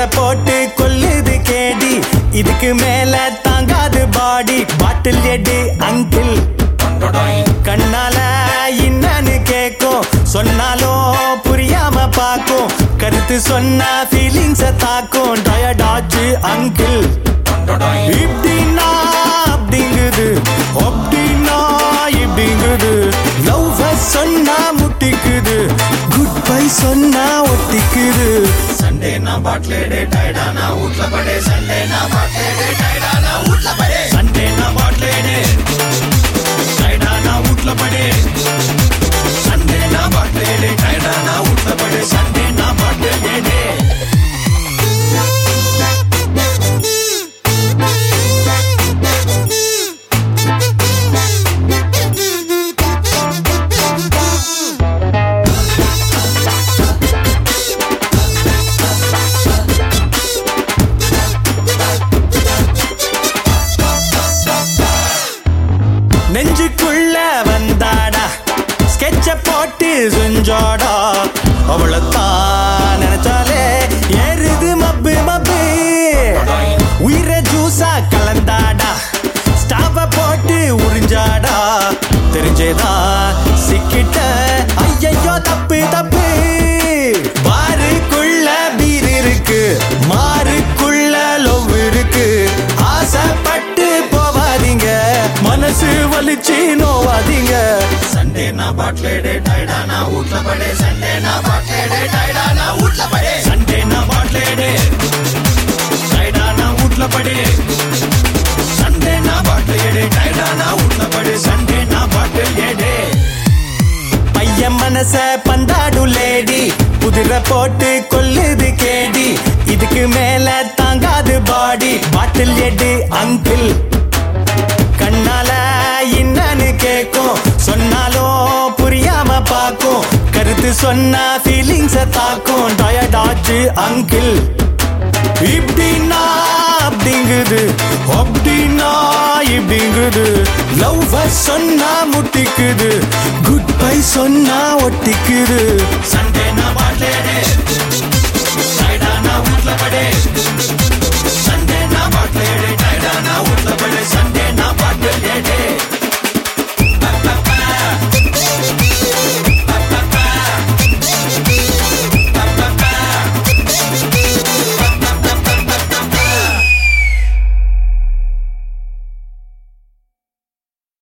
போட்டு கொல்லுது கேடி இதுக்கு மேல தாங்காது பாடி பாட்டில் எடு அங்கிள் கண்ணால என்னன்னு கேக்கும் சொன்னாலும் புரியாம பாக்கும் கருத்து சொன்னா ஃபீலிங்ஸ தாக்கும் டயர்டாச்சு அங்கிள் இப்படின்னா அப்படிங்குது அப்படின்னா இப்படிங்குது லவ் சொன்னா முட்டிக்குது குட் பை சொன்னா ஒட்டிக்குது சண்டே நான் பாட்லேடே டயர்டா நான் வீட்ல படே சண்டே நான் பாட்லேடே டயர்டா நான் வீட்ல படே சண்டே நான் பாட்லேடே டயர்டா நான் வீட்ல படே சண்டே நான் பாட்லேடே டயர்டா நான் வீட்ல படே சண்டே நான் பாட்லேடே நெஞ்சுக்குள்ள வந்தாடா ஸ்கெட்ச போட்டு செஞ்சாடா அவளைத்தான் நினைச்சாலே ஏறுது மப்பு மப்பு உயிரை ஜூஸா கலந்தாடா ஸ்டாவ போட்டு உறிஞ்சாடா தெரிஞ்சேதா சிக்கிட்ட ஐயையோ தப்பு தப்பு பாருக்குள்ள பீர் இருக்கு மாருக்குள்ள லவ் இருக்கு ஆசைப்பட்டு போவாதீங்க மனசு வலிச்சு நோவாதீங்க சண்டே நான் பாட்லேடே டயர்டா நான் வீட்ல படே சண்டே நான் பாட்லேடே டயர்டா நான் வீட்ல படே சண்டே நான் பாட்லேடே டயர்டா நான் வீட்ல படே சண்டே நான் பாட்லேடே டயர்டா நான் வீட்ல படே சண்டே நான் பாட்லேடே பையன் மனச பந்தாடும் லேடி குதிரை போட்டு கொல்லுது கேடி இதுக்கு மேல தாங்காது பாடி பாட்டில் எடு அங்கிள் கண்ணால என்னன்னு கேக்கும் சொன்னாலும் புரியாம பாக்கும் கருத்து சொன்னா ஃபீலிங்ஸ தாக்கும் டயர்டாச்சு அங்கிள் இப்படின்னா அப்படிங்குது அப்படின்னா இப்படிங்குது லவ் சொன்னா முட்டிக்குது குட் பை சொன்னா ஒட்டிக்குது சண்டே நான் பாட்லேடே டயர்டா நான் வீட்ல படே சண்டே நான் பாட்லேடே டயர்டா நான் வீட்ல படே சண்டே நான் பாட்லேடே